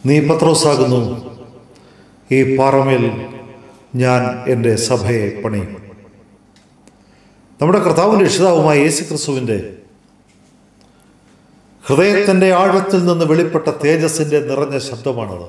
നീ പത്രോസാകുന്നു ഈ പാറമേൽ ഞാൻ എൻ്റെ സഭയെ പണിയും നമ്മുടെ കർത്താവിൻ്റെ രക്ഷിതാവുമായ യേശു ക്രിസ്തുവിൻ്റെ ഹൃദയത്തിൻ്റെ ആഴത്തിൽ നിന്ന് വെളിപ്പെട്ട തേജസ്സിൻ്റെ നിറഞ്ഞ ശബ്ദമാണത്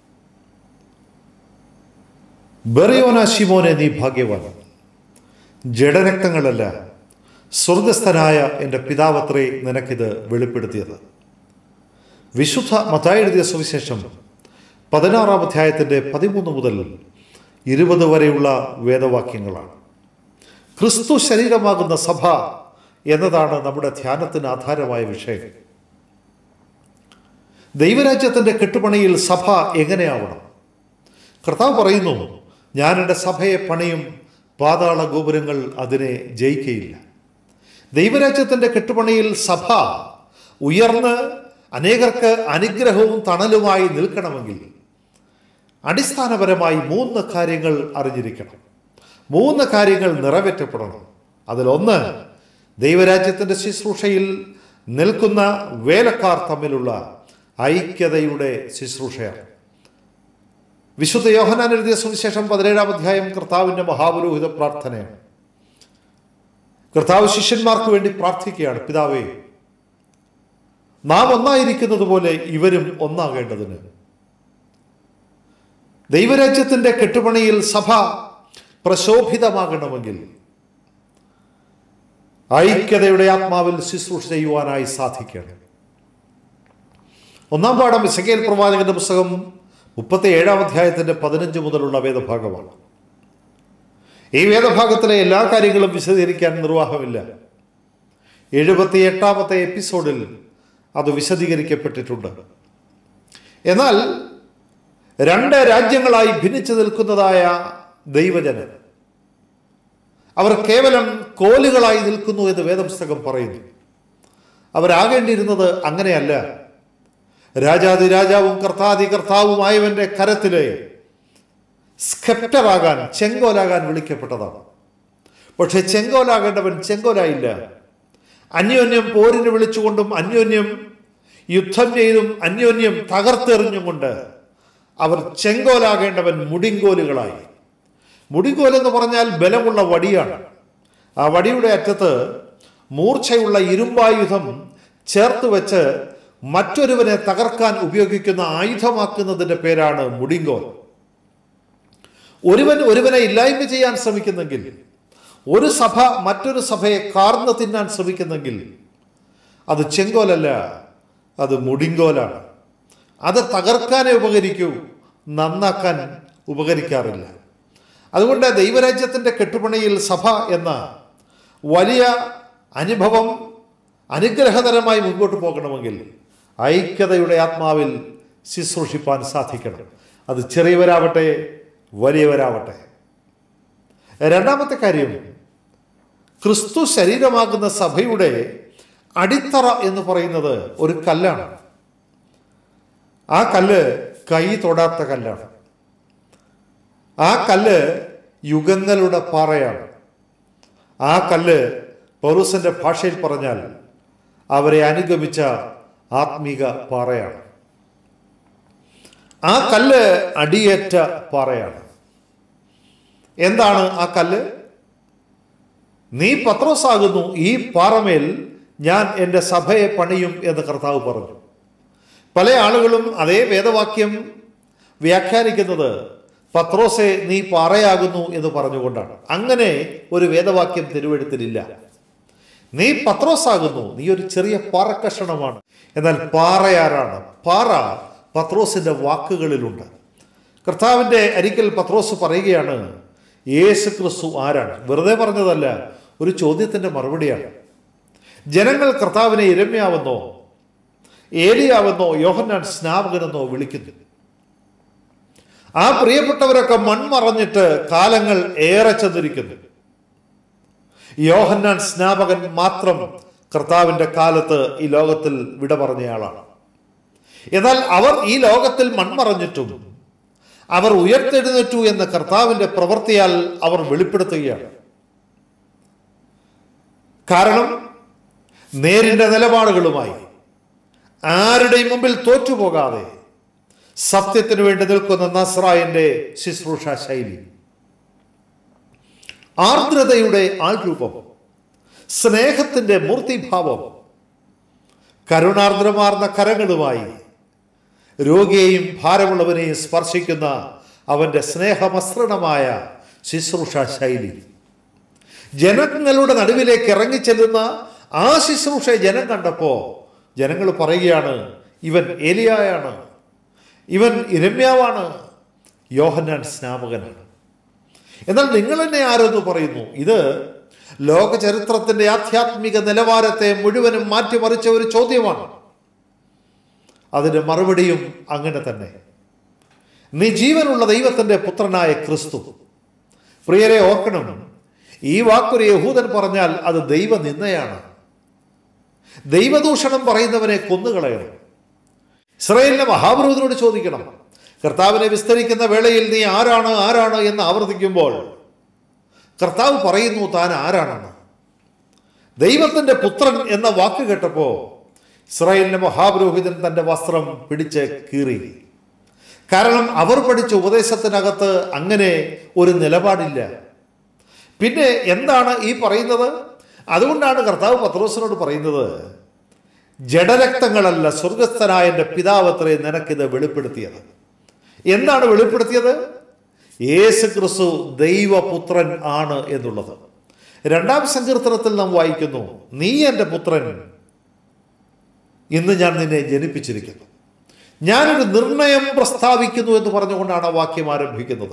ബെറിയോന ശിമോനെ നീ ഭാഗ്യവാൻ ജഡരക്തങ്ങളല്ല സ്വർഗസ്ഥനായ എൻ്റെ പിതാവത്രേ നിനക്കിത് വെളിപ്പെടുത്തിയത് വിശുദ്ധ മത്തായി എഴുതിയ സുവിശേഷം പതിനാറാം അധ്യായത്തിൻ്റെ പതിമൂന്ന് മുതൽ ഇരുപത് വരെയുള്ള വേദവാക്യങ്ങളാണ് ക്രിസ്തു ശരീരമാകുന്ന സഭ എന്നതാണ് നമ്മുടെ ധ്യാനത്തിന് ആധാരമായ വിഷയം ദൈവരാജ്യത്തിൻ്റെ കെട്ടുപണിയിൽ സഭ എങ്ങനെയാവണം കർത്താവ് പറയുന്നു ഞാൻ എൻ്റെ സഭയെ പണിയും പാതാള ഗോപുരങ്ങൾ അതിനെ ജയിക്കയില്ല ദൈവരാജ്യത്തിൻ്റെ കെട്ടുപണിയിൽ സഭ ഉയർന്ന് അനേകർക്ക് അനുഗ്രഹവും തണലുമായി നിൽക്കണമെങ്കിൽ അടിസ്ഥാനപരമായി മൂന്ന് കാര്യങ്ങൾ അറിഞ്ഞിരിക്കണം മൂന്ന് കാര്യങ്ങൾ നിറവേറ്റപ്പെടണം അതിലൊന്ന് ദൈവരാജ്യത്തിൻ്റെ ശുശ്രൂഷയിൽ നിൽക്കുന്ന വേലക്കാർ തമ്മിലുള്ള ഐക്യതയുടെ ശുശ്രൂഷയാണ് വിശുദ്ധ യോഹനാൻ എഴുതിയ സുവിശേഷം പതിനേഴാം അധ്യായം കർത്താവിൻ്റെ മഹാപുരോഹിത പ്രാർത്ഥനയാണ് കർത്താവ് ശിഷ്യന്മാർക്ക് വേണ്ടി പ്രാർത്ഥിക്കുകയാണ് പിതാവേ നാം ഒന്നായിരിക്കുന്നത് പോലെ ഇവരും ഒന്നാകേണ്ടതിന് ദൈവരാജ്യത്തിൻ്റെ കെട്ടുപണിയിൽ സഭ പ്രശോഭിതമാകണമെങ്കിൽ ഐക്യതയുടെ ആത്മാവിൽ ശുശ്രൂഷ ചെയ്യുവാനായി സാധിക്കണം ഒന്നാം പാഠം ഇസക്കേൽ പ്രവാചകന്റെ പുസ്തകം മുപ്പത്തി ഏഴാം അധ്യായത്തിന്റെ പതിനഞ്ച് മുതലുള്ള വേദഭാഗമാണ് ഈ വേദഭാഗത്തിലെ എല്ലാ കാര്യങ്ങളും വിശദീകരിക്കാൻ നിർവാഹമില്ല എഴുപത്തി എട്ടാമത്തെ എപ്പിസോഡിൽ അത് വിശദീകരിക്കപ്പെട്ടിട്ടുണ്ട് എന്നാൽ രണ്ട് രാജ്യങ്ങളായി ഭിന്നിച്ചു നിൽക്കുന്നതായ ദൈവജനം അവർ കേവലം കോലുകളായി നിൽക്കുന്നു എന്ന് വേദപുസ്തകം പറയുന്നു അവരാകേണ്ടിയിരുന്നത് അങ്ങനെയല്ല രാജാതി രാജാവും കർത്താതി കർത്താവുമായവന്റെ കരത്തിലെ സ്കെപ്റ്ററാകാൻ ചെങ്കോലാകാൻ വിളിക്കപ്പെട്ടതാണ് പക്ഷെ ചെങ്കോലാകേണ്ടവൻ ചെങ്കോലായില്ല അന്യോന്യം പോരിന് വിളിച്ചുകൊണ്ടും അന്യോന്യം യുദ്ധം ചെയ്തും അന്യോന്യം തകർത്തെറിഞ്ഞും കൊണ്ട് അവർ ചെങ്കോലാകേണ്ടവൻ മുടിങ്കോലുകളായി മുടിങ്കോൽ എന്ന് പറഞ്ഞാൽ ബലമുള്ള വടിയാണ് ആ വടിയുടെ അറ്റത്ത് മൂർച്ചയുള്ള ഇരുമ്പായുധം ചേർത്ത് വെച്ച് മറ്റൊരുവനെ തകർക്കാൻ ഉപയോഗിക്കുന്ന ആയുധമാക്കുന്നതിൻ്റെ പേരാണ് മുടിങ്കോൽ ഒരുവൻ ഒരുവനെ ഇല്ലായ്മ ചെയ്യാൻ ശ്രമിക്കുന്നെങ്കിൽ ഒരു സഭ മറ്റൊരു സഭയെ കാർന്നു തിന്നാൻ ശ്രമിക്കുന്നെങ്കിൽ അത് ചെങ്കോലല്ല അത് മുടിങ്കോലാണ് അത് തകർക്കാനേ ഉപകരിക്കൂ നന്നാക്കാൻ ഉപകരിക്കാറില്ല അതുകൊണ്ട് ദൈവരാജ്യത്തിൻ്റെ കെട്ടുപണിയിൽ സഭ എന്ന വലിയ അനുഭവം അനുഗ്രഹകരമായി മുൻപോട്ട് പോകണമെങ്കിൽ ഐക്യതയുടെ ആത്മാവിൽ ശുശ്രൂഷിപ്പാൻ സാധിക്കണം അത് ചെറിയവരാവട്ടെ വലിയവരാവട്ടെ രണ്ടാമത്തെ കാര്യം ക്രിസ്തു ശരീരമാകുന്ന സഭയുടെ അടിത്തറ എന്ന് പറയുന്നത് ഒരു കല്ലാണ് ആ കല്ല് കൈ തൊടാത്ത കല്ലാണ് ആ കല്ല് യുഗങ്ങളുടെ പാറയാണ് ആ കല്ല് പൗരൂസിന്റെ ഭാഷയിൽ പറഞ്ഞാൽ അവരെ അനുഗമിച്ച ആത്മീക പാറയാണ് ആ കല്ല് അടിയേറ്റ പാറയാണ് എന്താണ് ആ കല്ല് നീ പത്രോസാകുന്നു ഈ പാറമേൽ ഞാൻ എൻ്റെ സഭയെ പണിയും എന്ന് കർത്താവ് പറഞ്ഞു പല ആളുകളും അതേ വേദവാക്യം വ്യാഖ്യാനിക്കുന്നത് പത്രോസെ നീ പാറയാകുന്നു എന്ന് പറഞ്ഞുകൊണ്ടാണ് അങ്ങനെ ഒരു വേദവാക്യം തിരുവെഴുത്തിലില്ല നീ പത്രോസാകുന്നു നീ ഒരു ചെറിയ പാറക്കഷണമാണ് എന്നാൽ പാറയാരാണ് പാറ പത്രോസിന്റെ വാക്കുകളിലുണ്ട് കർത്താവിൻ്റെ അരിക്കൽ പത്രോസ് പറയുകയാണ് യേശു ക്രിസ്തു ആരാണ് വെറുതെ പറഞ്ഞതല്ല ഒരു ചോദ്യത്തിൻ്റെ മറുപടിയാണ് ജനങ്ങൾ കർത്താവിനെ ഇരമ്യാവെന്നോ ഏലിയാവെന്നോ യോഹന്നാൻ സ്നാപകനെന്നോ വിളിക്കുന്നു ആ പ്രിയപ്പെട്ടവരൊക്കെ മൺമറഞ്ഞിട്ട് കാലങ്ങൾ ഏറെ ചെന്നിരിക്കുന്നു യോഹന്നാൻ സ്നാപകൻ മാത്രം കർത്താവിൻ്റെ കാലത്ത് ഈ ലോകത്തിൽ വിട പറഞ്ഞയാളാണ് എന്നാൽ അവർ ഈ ലോകത്തിൽ മൺമറഞ്ഞിട്ടും അവർ ഉയർത്തെഴുന്നേറ്റു എന്ന കർത്താവിൻ്റെ പ്രവൃത്തിയാൽ അവർ വെളിപ്പെടുത്തുകയാണ് കാരണം നേരിൻ്റെ നിലപാടുകളുമായി ആരുടെയും മുമ്പിൽ തോറ്റുപോകാതെ സത്യത്തിന് വേണ്ടി നിൽക്കുന്ന നസ്രായന്റെ ശുശ്രൂഷ ശൈലി ആർദ്രതയുടെ ആൾരൂപം സ്നേഹത്തിന്റെ മൂർത്തിഭാവം കരുണാർദ്രമാർന്ന കരങ്ങളുമായി രോഗിയെയും ഭാരമുള്ളവനെയും സ്പർശിക്കുന്ന അവന്റെ സ്നേഹമസൃണമായ ശുശ്രൂഷ ശൈലി ജനങ്ങളുടെ നടുവിലേക്ക് ഇറങ്ങിച്ചെല്ലുന്ന ആ ശുശ്രൂഷ ജനം കണ്ടപ്പോ ജനങ്ങൾ പറയുകയാണ് ഇവൻ ഏലിയായാണ് ഇവൻ ഇരമ്യാവാണ് യോഹന്നാൻ സ്നാപകനാണ് എന്നാൽ നിങ്ങൾ എന്നെ ആരെന്ന് പറയുന്നു ഇത് ലോക ചരിത്രത്തിന്റെ ആധ്യാത്മിക നിലവാരത്തെ മുഴുവനും മാറ്റിമറിച്ച ഒരു ചോദ്യമാണ് അതിന്റെ മറുപടിയും അങ്ങനെ തന്നെ നീ ജീവനുള്ള ദൈവത്തിന്റെ പുത്രനായ ക്രിസ്തു പ്രിയരെ ഓർക്കണം ഈ വാക്കൊരു യഹൂദൻ പറഞ്ഞാൽ അത് ദൈവനിന്ദയാണ് ദൈവദൂഷണം പറയുന്നവനെ കൊന്നുകളയണം ഇസ്രയേലിന്റെ മഹാപുരോഹിതനോട് ചോദിക്കണം കർത്താവിനെ വിസ്തരിക്കുന്ന വേളയിൽ നീ ആരാണ് ആരാണ് എന്ന് ആവർത്തിക്കുമ്പോൾ കർത്താവ് പറയുന്നു താൻ ആരാണെന്ന് ദൈവത്തിന്റെ പുത്രൻ എന്ന വാക്ക് കേട്ടപ്പോ ഇസ്രായേലിന്റെ മഹാപുരോഹിതൻ തന്റെ വസ്ത്രം പിടിച്ച് കീറി കാരണം അവർ പഠിച്ച ഉപദേശത്തിനകത്ത് അങ്ങനെ ഒരു നിലപാടില്ല പിന്നെ എന്താണ് ഈ പറയുന്നത് അതുകൊണ്ടാണ് കർത്താവ് പത്രോസിനോട് പറയുന്നത് ജഡരക്തങ്ങളല്ല സ്വർഗസ്ഥനായ എൻ്റെ പിതാവത്രേ നിനക്കിത് വെളിപ്പെടുത്തിയത് എന്താണ് വെളിപ്പെടുത്തിയത് യേശു ക്രിസ്തു ദൈവപുത്രൻ ആണ് എന്നുള്ളത് രണ്ടാം സങ്കീർത്തനത്തിൽ നാം വായിക്കുന്നു നീ എൻ്റെ പുത്രൻ ഇന്ന് ഞാൻ നിന്നെ ജനിപ്പിച്ചിരിക്കുന്നു ഞാനൊരു നിർണയം പ്രസ്താവിക്കുന്നു എന്ന് പറഞ്ഞുകൊണ്ടാണ് ആ വാക്യം ആരംഭിക്കുന്നത്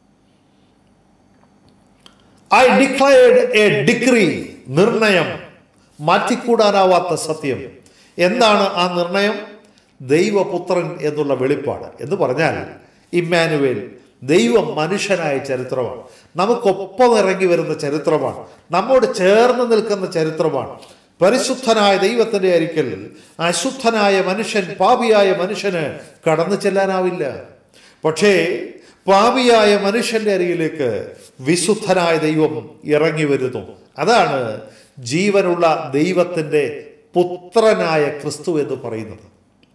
ഐ ഡിക്ലയർഡ് എ ഡിഗ്രി നിർണയം മാറ്റിക്കൂടാനാവാത്ത സത്യം എന്താണ് ആ നിർണയം ദൈവപുത്രൻ എന്നുള്ള വെളിപ്പാട് എന്ന് പറഞ്ഞാൽ ഇമ്മാനുവേൽ ദൈവം മനുഷ്യനായ ചരിത്രമാണ് നമുക്കൊപ്പം ഇറങ്ങി വരുന്ന ചരിത്രമാണ് നമ്മോട് ചേർന്ന് നിൽക്കുന്ന ചരിത്രമാണ് പരിശുദ്ധനായ ദൈവത്തിന്റെ അരിക്കൽ അശുദ്ധനായ മനുഷ്യൻ പാപിയായ മനുഷ്യന് കടന്നു ചെല്ലാനാവില്ല പക്ഷേ പാപിയായ മനുഷ്യന്റെ അരികിലേക്ക് വിശുദ്ധനായ ദൈവം ഇറങ്ങി വരുന്നു അതാണ് ജീവനുള്ള ദൈവത്തിന്റെ പുത്രനായ ക്രിസ്തു എന്ന് പറയുന്നത്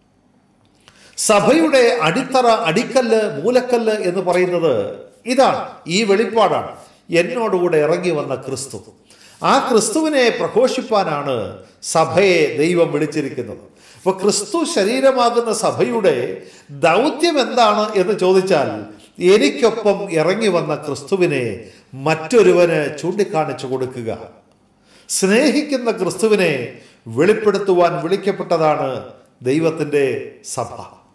സഭയുടെ അടിത്തറ അടിക്കല്ല് മൂലക്കല്ല് എന്ന് പറയുന്നത് ഇതാണ് ഈ വെളിപ്പാടാണ് എന്നോടുകൂടെ ഇറങ്ങി വന്ന ക്രിസ്തു ആ ക്രിസ്തുവിനെ പ്രഘോഷിപ്പാനാണ് സഭയെ ദൈവം വിളിച്ചിരിക്കുന്നത് അപ്പൊ ക്രിസ്തു ശരീരമാകുന്ന സഭയുടെ ദൗത്യം എന്താണ് എന്ന് ചോദിച്ചാൽ എനിക്കൊപ്പം ഇറങ്ങി വന്ന ക്രിസ്തുവിനെ മറ്റൊരുവന് ചൂണ്ടിക്കാണിച്ചു കൊടുക്കുക സ്നേഹിക്കുന്ന ക്രിസ്തുവിനെ വെളിപ്പെടുത്തുവാൻ വിളിക്കപ്പെട്ടതാണ് ദൈവത്തിൻ്റെ സഭ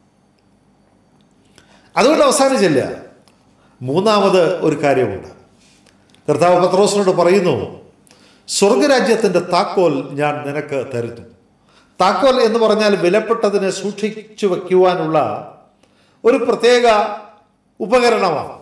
അതുകൊണ്ട് അവസാനിച്ചില്ല മൂന്നാമത് ഒരു കാര്യമുണ്ട് കർത്താവ് പത്രോസിനോട് പറയുന്നു സ്വർഗരാജ്യത്തിൻ്റെ താക്കോൽ ഞാൻ നിനക്ക് തരുന്നു താക്കോൽ എന്ന് പറഞ്ഞാൽ വിലപ്പെട്ടതിനെ സൂക്ഷിച്ചു വയ്ക്കുവാനുള്ള ഒരു പ്രത്യേക ഉപകരണമാണ്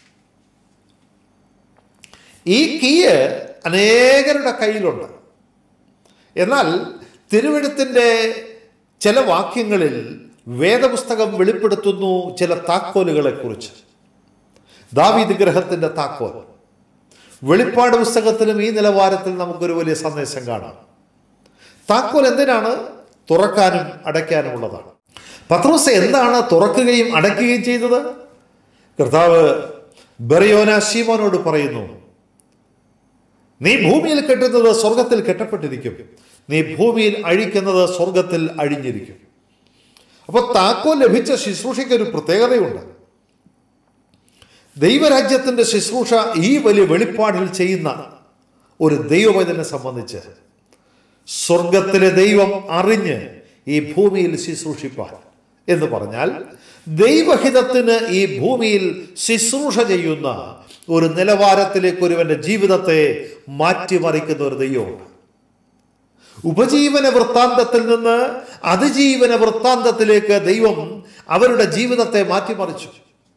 ഈ കീയ് അനേകരുടെ കയ്യിലുണ്ട് എന്നാൽ തിരുവഴുത്തിൻ്റെ ചില വാക്യങ്ങളിൽ വേദപുസ്തകം വെളിപ്പെടുത്തുന്നു ചില താക്കോലുകളെ കുറിച്ച് ദാവീദ് ഗ്രഹത്തിൻ്റെ താക്കോൽ വെളിപ്പാട് പുസ്തകത്തിലും ഈ നിലവാരത്തിൽ നമുക്കൊരു വലിയ സന്ദേശം കാണാം താക്കോൽ എന്തിനാണ് തുറക്കാനും അടയ്ക്കാനുമുള്ളതാണ് പത്രോസ് എന്താണ് തുറക്കുകയും അടയ്ക്കുകയും ചെയ്തത് കർത്താവ് ബെറിയോന ശീമോനോട് പറയുന്നു നീ ഭൂമിയിൽ കെട്ടുന്നത് സ്വർഗത്തിൽ കെട്ടപ്പെട്ടിരിക്കും നീ ഭൂമിയിൽ അഴിക്കുന്നത് സ്വർഗത്തിൽ അഴിഞ്ഞിരിക്കും അപ്പോൾ താക്കോൽ ലഭിച്ച ശുശ്രൂഷയ്ക്ക് ഒരു പ്രത്യേകതയുണ്ട് ദൈവരാജ്യത്തിൻ്റെ ശുശ്രൂഷ ഈ വലിയ വെളിപ്പാടിൽ ചെയ്യുന്ന ഒരു ദൈവവചനെ സംബന്ധിച്ച് സ്വർഗത്തിലെ ദൈവം അറിഞ്ഞ് ഈ ഭൂമിയിൽ ശുശ്രൂഷിപ്പാൻ എന്ന് പറഞ്ഞാൽ ദൈവഹിതത്തിന് ഈ ഭൂമിയിൽ ശുശ്രൂഷ ചെയ്യുന്ന ഒരു നിലവാരത്തിലേക്ക് ഒരുവന്റെ ജീവിതത്തെ മാറ്റിമറിക്കുന്ന ഒരു ദൈവമുണ്ട് ഉപജീവന വൃത്താന്തത്തിൽ നിന്ന് അതിജീവന വൃത്താന്തത്തിലേക്ക് ദൈവം അവരുടെ ജീവിതത്തെ മാറ്റിമറിച്ചു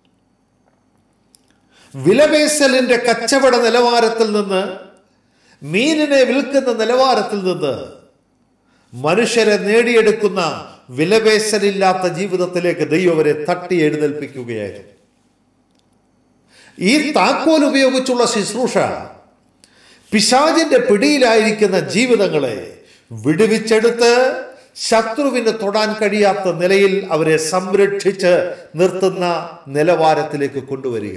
വിലപേശലിന്റെ കച്ചവട നിലവാരത്തിൽ നിന്ന് മീനിനെ വിൽക്കുന്ന നിലവാരത്തിൽ നിന്ന് മനുഷ്യരെ നേടിയെടുക്കുന്ന വിലപേശലില്ലാത്ത ജീവിതത്തിലേക്ക് ദൈവം അവരെ തട്ടി എഴുന്നേൽപ്പിക്കുകയായിരുന്നു ഈ താക്കോൽ ഉപയോഗിച്ചുള്ള ശുശ്രൂഷ പിശാചിന്റെ പിടിയിലായിരിക്കുന്ന ജീവിതങ്ങളെ വിടുവിച്ചെടുത്ത് ശത്രുവിന് തൊടാൻ കഴിയാത്ത നിലയിൽ അവരെ സംരക്ഷിച്ച് നിർത്തുന്ന നിലവാരത്തിലേക്ക് കൊണ്ടുവരിക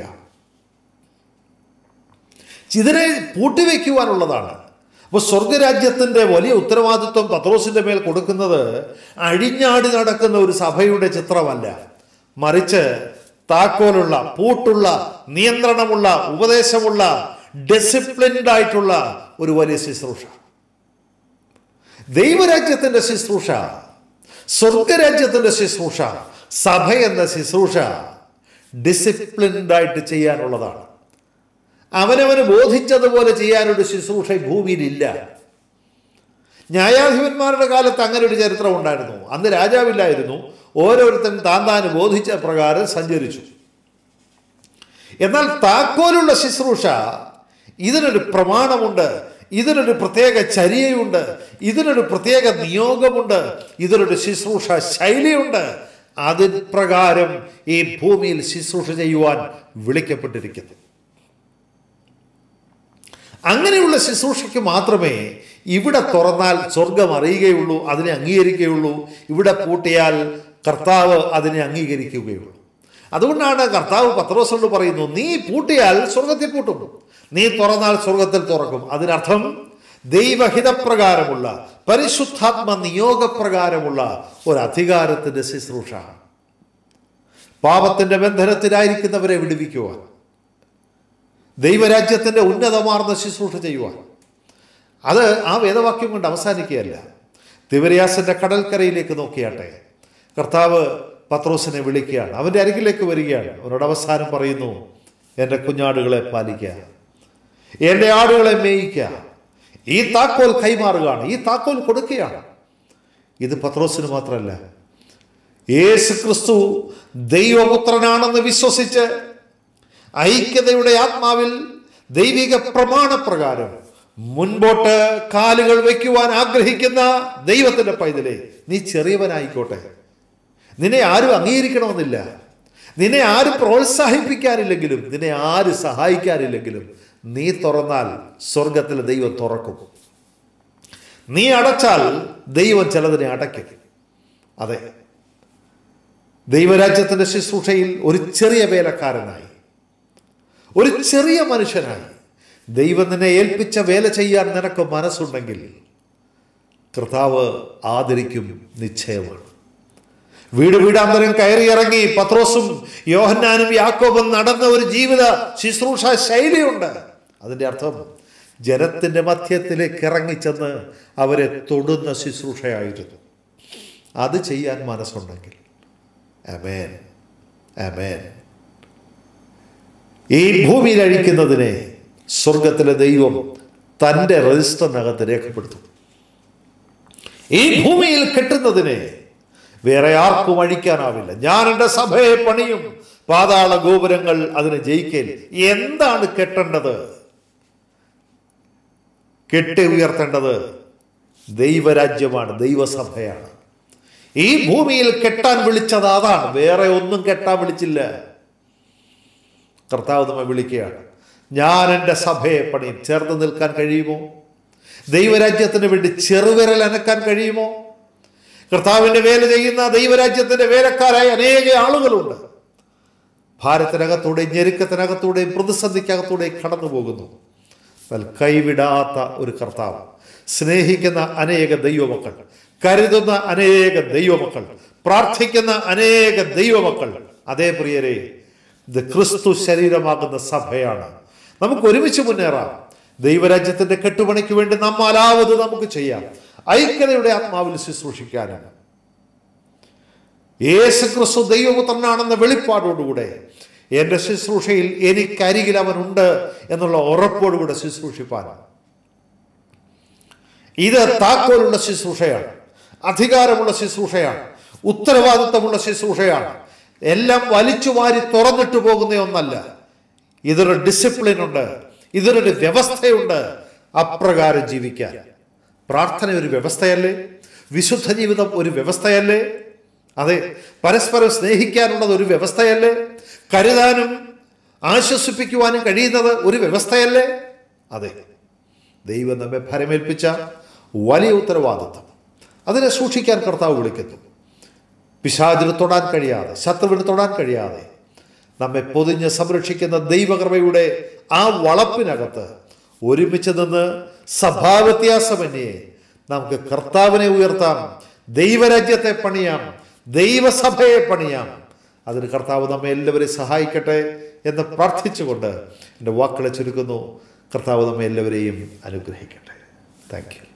ഇതിനെ പൂട്ടിവെക്കുവാനുള്ളതാണ് അപ്പോൾ സ്വർഗരാജ്യത്തിൻ്റെ വലിയ ഉത്തരവാദിത്വം പത്രോസിൻ്റെ മേൽ കൊടുക്കുന്നത് അഴിഞ്ഞാടി നടക്കുന്ന ഒരു സഭയുടെ ചിത്രമല്ല മറിച്ച് താക്കോലുള്ള പൂട്ടുള്ള നിയന്ത്രണമുള്ള ഉപദേശമുള്ള ഡിസിപ്ലിൻഡ് ആയിട്ടുള്ള ഒരു വലിയ ശുശ്രൂഷ ദൈവരാജ്യത്തിൻ്റെ ശുശ്രൂഷ സ്വർഗരാജ്യത്തിൻ്റെ ശുശ്രൂഷ സഭ എന്ന ശുശ്രൂഷ ഡിസിപ്ലിൻഡ് ആയിട്ട് ചെയ്യാനുള്ളതാണ് അവനവന് ബോധിച്ചതുപോലെ ചെയ്യാനൊരു ശുശ്രൂഷ ഈ ഭൂമിയിലില്ല ന്യായാധിപന്മാരുടെ കാലത്ത് അങ്ങനെ ഒരു ചരിത്രം ഉണ്ടായിരുന്നു അന്ന് രാജാവില്ലായിരുന്നു ഓരോരുത്തരും താൻ താൻ ബോധിച്ച പ്രകാരം സഞ്ചരിച്ചു എന്നാൽ താക്കോലുള്ള ശുശ്രൂഷ ഇതിനൊരു പ്രമാണമുണ്ട് ഇതിനൊരു പ്രത്യേക ചര്യയുണ്ട് ഇതിനൊരു പ്രത്യേക നിയോഗമുണ്ട് ഇതിനൊരു ശുശ്രൂഷ ശൈലിയുണ്ട് അതിൻ പ്രകാരം ഈ ഭൂമിയിൽ ശുശ്രൂഷ ചെയ്യുവാൻ വിളിക്കപ്പെട്ടിരിക്കുന്നു അങ്ങനെയുള്ള ശുശ്രൂഷയ്ക്ക് മാത്രമേ ഇവിടെ തുറന്നാൽ സ്വർഗം അറിയുകയുള്ളൂ അതിനെ അംഗീകരിക്കുകയുള്ളൂ ഇവിടെ പൂട്ടിയാൽ കർത്താവ് അതിനെ അംഗീകരിക്കുകയുള്ളൂ അതുകൊണ്ടാണ് കർത്താവ് പത്രോസോട് പറയുന്നു നീ പൂട്ടിയാൽ സ്വർഗത്തിൽ പൂട്ടും നീ തുറന്നാൽ സ്വർഗത്തിൽ തുറക്കും അതിനർത്ഥം ദൈവഹിതപ്രകാരമുള്ള പരിശുദ്ധാത്മ നിയോഗപ്രകാരമുള്ള ഒരു അധികാരത്തിൻ്റെ ശുശ്രൂഷ പാപത്തിൻ്റെ ബന്ധനത്തിലായിരിക്കുന്നവരെ വിടുവിക്കുവാൻ ദൈവരാജ്യത്തിൻ്റെ ഉന്നതമാർന്ന ശുശ്രൂഷ ചെയ്യുവാൻ അത് ആ വേദവാക്യം കൊണ്ട് അവസാനിക്കുകയല്ല തിവരിയാസിൻ്റെ കടൽക്കരയിലേക്ക് നോക്കിയാട്ടെ കർത്താവ് പത്രോസിനെ വിളിക്കുകയാണ് അവൻ്റെ അരികിലേക്ക് വരികയാണ് അവനോട് അവസാനം പറയുന്നു എൻ്റെ കുഞ്ഞാടുകളെ പാലിക്കുക എൻ്റെ ആടുകളെ മേയിക്കുക ഈ താക്കോൽ കൈമാറുകയാണ് ഈ താക്കോൽ കൊടുക്കുകയാണ് ഇത് പത്രോസിന് മാത്രമല്ല യേശു ക്രിസ്തു ദൈവപുത്രനാണെന്ന് വിശ്വസിച്ച് ഐക്യതയുടെ ആത്മാവിൽ ദൈവിക പ്രമാണപ്രകാരം മുൻപോട്ട് കാലുകൾ വയ്ക്കുവാൻ ആഗ്രഹിക്കുന്ന ദൈവത്തിൻ്റെ പൈതലെ നീ ചെറിയവനായിക്കോട്ടെ നിന്നെ ആരും അംഗീകരിക്കണമെന്നില്ല നിന്നെ ആരും പ്രോത്സാഹിപ്പിക്കാനില്ലെങ്കിലും നിന്നെ ആരും സഹായിക്കാനില്ലെങ്കിലും നീ തുറന്നാൽ സ്വർഗത്തിൽ ദൈവം തുറക്കും നീ അടച്ചാൽ ദൈവം ചിലതിനെ അടയ്ക്കും അതെ ദൈവരാജ്യത്തിൻ്റെ ശുശ്രൂഷയിൽ ഒരു ചെറിയ വേലക്കാരനായി ഒരു ചെറിയ മനുഷ്യനായി ദൈവം നിന്നെ ഏൽപ്പിച്ച വേല ചെയ്യാൻ നിനക്ക് മനസ്സുണ്ടെങ്കിൽ കർത്താവ് ആദരിക്കും നിശ്ചയമാണ് വീട് വീടാന്തരം കയറിയിറങ്ങി പത്രോസും യോഹന്നാനും യാക്കോബും നടന്ന ഒരു ജീവിത ശുശ്രൂഷ ശൈലിയുണ്ട് അതിൻ്റെ അർത്ഥം ജനത്തിൻ്റെ മധ്യത്തിലേക്ക് ഇറങ്ങിച്ചെന്ന് അവരെ തൊടുന്ന ശുശ്രൂഷയായിരുന്നു അത് ചെയ്യാൻ മനസ്സുണ്ടെങ്കിൽ അമേൻ അമേൻ ഈ ഭൂമിയിൽ അഴിക്കുന്നതിനെ സ്വർഗത്തിലെ ദൈവം തൻ്റെ രജിസ്റ്ററിനകത്ത് രേഖപ്പെടുത്തും ഈ ഭൂമിയിൽ കെട്ടുന്നതിനെ വേറെ ആർക്കും അഴിക്കാനാവില്ല ഞാൻ എൻ്റെ സഭയെ പണിയും പാതാള ഗോപുരങ്ങൾ അതിനെ ജയിക്കൽ എന്താണ് കെട്ടേണ്ടത് കെട്ടി ഉയർത്തേണ്ടത് ദൈവരാജ്യമാണ് ദൈവസഭയാണ് ഈ ഭൂമിയിൽ കെട്ടാൻ വിളിച്ചത് അതാണ് വേറെ ഒന്നും കെട്ടാൻ വിളിച്ചില്ല കർത്താവ് നമ്മെ വിളിക്കുകയാണ് ഞാൻ എൻ്റെ സഭയെ പണിയും ചേർന്ന് നിൽക്കാൻ കഴിയുമോ ദൈവരാജ്യത്തിന് വേണ്ടി ചെറുവിരൽ അനക്കാൻ കഴിയുമോ കർത്താവിൻ്റെ വേല ചെയ്യുന്ന ദൈവരാജ്യത്തിൻ്റെ വേലക്കാരായ അനേക ആളുകളുണ്ട് ഭാരത്തിനകത്തൂടെയും ഞെരുക്കത്തിനകത്തൂടെയും പ്രതിസന്ധിക്കകത്തൂടെയും കടന്നു പോകുന്നു എന്നാൽ കൈവിടാത്ത ഒരു കർത്താവ് സ്നേഹിക്കുന്ന അനേക ദൈവമക്കൾ കരുതുന്ന അനേക ദൈവമക്കൾ പ്രാർത്ഥിക്കുന്ന അനേക ദൈവമക്കൾ അതേ പ്രിയരെ ഇത് ക്രിസ്തു ശരീരമാകുന്ന സഭയാണ് നമുക്ക് ഒരുമിച്ച് മുന്നേറാം ദൈവരാജ്യത്തിന്റെ കെട്ടുപണിക്ക് വേണ്ടി നമ്മാലാവത് നമുക്ക് ചെയ്യാം ഐക്യതയുടെ ആത്മാവിൽ ശുശ്രൂഷിക്കാനാണ് യേശു ക്രിസ്തു ദൈവപുത്രനാണെന്ന വെളിപ്പാടോടുകൂടെ എൻ്റെ ശുശ്രൂഷയിൽ എനിക്കരികിൽ അവനുണ്ട് എന്നുള്ള ഉറപ്പോടുകൂടെ ശുശ്രൂഷിപ്പാനാണ് ഇത് താക്കോലുള്ള ശുശ്രൂഷയാണ് അധികാരമുള്ള ശുശ്രൂഷയാണ് ഉത്തരവാദിത്തമുള്ള ശുശ്രൂഷയാണ് എല്ലാം വലിച്ചു വാരി തുറന്നിട്ട് പോകുന്ന ഒന്നല്ല ഇതൊരു ഡിസിപ്ലിൻ ഉണ്ട് ഇതിനൊരു വ്യവസ്ഥയുണ്ട് അപ്രകാരം ജീവിക്കാൻ പ്രാർത്ഥന ഒരു വ്യവസ്ഥയല്ലേ വിശുദ്ധ ജീവിതം ഒരു വ്യവസ്ഥയല്ലേ അതെ പരസ്പരം സ്നേഹിക്കാനുള്ളത് ഒരു വ്യവസ്ഥയല്ലേ കരുതാനും ആശ്വസിപ്പിക്കുവാനും കഴിയുന്നത് ഒരു വ്യവസ്ഥയല്ലേ അതെ ദൈവം നമ്മെ ഫലമേൽപ്പിച്ച വലിയ ഉത്തരവാദിത്വം അതിനെ സൂക്ഷിക്കാൻ കർത്താവ് വിളിക്കുന്നു പിശാചിന് തൊടാൻ കഴിയാതെ ശത്രുവിന് തൊടാൻ കഴിയാതെ നമ്മെ പൊതിഞ്ഞ് സംരക്ഷിക്കുന്ന ദൈവകൃപയുടെ ആ വളപ്പിനകത്ത് ഒരുമിച്ച് നിന്ന് സഭാവ്യത്യാസമന്യേ നമുക്ക് കർത്താവിനെ ഉയർത്താം ദൈവരാജ്യത്തെ പണിയാം ദൈവസഭയെ പണിയാം അതിന് കർത്താവ് നമ്മെ എല്ലാവരെയും സഹായിക്കട്ടെ എന്ന് പ്രാർത്ഥിച്ചുകൊണ്ട് എൻ്റെ വാക്കുകളെ ചുരുക്കുന്നു കർത്താവ് നമ്മെ എല്ലാവരെയും അനുഗ്രഹിക്കട്ടെ താങ്ക് യു